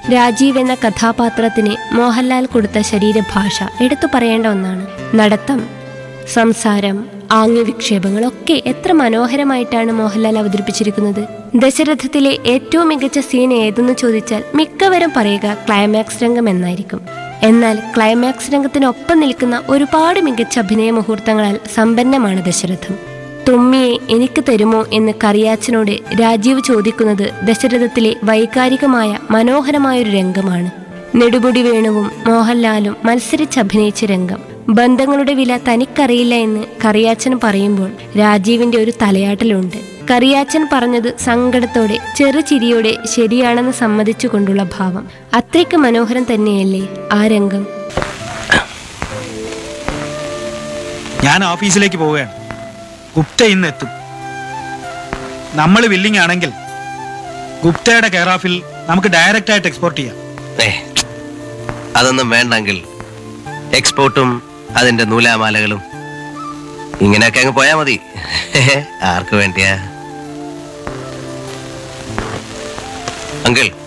രാജീവ് എന്ന കഥാപാത്രത്തിന് മോഹൻലാൽ കൊടുത്ത ശരീരഭാഷ എടുത്തു പറയേണ്ട ഒന്നാണ് നടത്തം സംസാരം ആംഗ്യവിക്ഷേപങ്ങളൊക്കെ എത്ര മനോഹരമായിട്ടാണ് മോഹൻലാൽ അവതരിപ്പിച്ചിരിക്കുന്നത് ദശരഥത്തിലെ ഏറ്റവും മികച്ച സീൻ ഏതെന്ന് ചോദിച്ചാൽ മിക്കവരും പറയുക ക്ലൈമാക്സ് രംഗം എന്നായിരിക്കും എന്നാൽ ക്ലൈമാക്സ് രംഗത്തിനൊപ്പം നിൽക്കുന്ന ഒരുപാട് മികച്ച അഭിനയ മുഹൂർത്തങ്ങളാൽ സമ്പന്നമാണ് ദശരഥം തുമ്മിയെ എനിക്ക് തരുമോ എന്ന് കറിയാച്ചനോട് രാജീവ് ചോദിക്കുന്നത് ദശരഥത്തിലെ വൈകാരികമായ മനോഹരമായൊരു രംഗമാണ് നെടുമുടി വേണുവും മോഹൻലാലും മത്സരിച്ചഭിനയിച്ച രംഗം ബന്ധങ്ങളുടെ വില തനിക്കറിയില്ല എന്ന് കറിയാച്ചൻ പറയുമ്പോൾ രാജീവിന്റെ ഒരു തലയാട്ടലുണ്ട് കറിയാച്ചൻ പറഞ്ഞത് സങ്കടത്തോടെ ചെറുചിരിയോടെ ശരിയാണെന്ന് സമ്മതിച്ചുകൊണ്ടുള്ള ഭാവം അത്രയ്ക്ക് മനോഹരം തന്നെയല്ലേ ആ രംഗം ഞാൻ ഓഫീസിലേക്ക് പോവുകയാണ് ഗുപ്ത ഇന്ന് എത്തും നമ്മൾ വില്ലിങ് ആണെങ്കിൽ ഗുപ്തയുടെ കെയർ ഓഫിൽ നമുക്ക് ഡയറക്റ്റ് ആയിട്ട് എക്സ്പോർട്ട് ചെയ്യാം ഏ അതൊന്നും വേണ്ടെങ്കിൽ എക്സ്പോർട്ടും അതിന്റെ നൂലാമാലകളും ഇങ്ങനെയൊക്കെ അങ്ങ് പോയാ മതി ആർക്ക് വേണ്ടിയാ അങ്കിൾ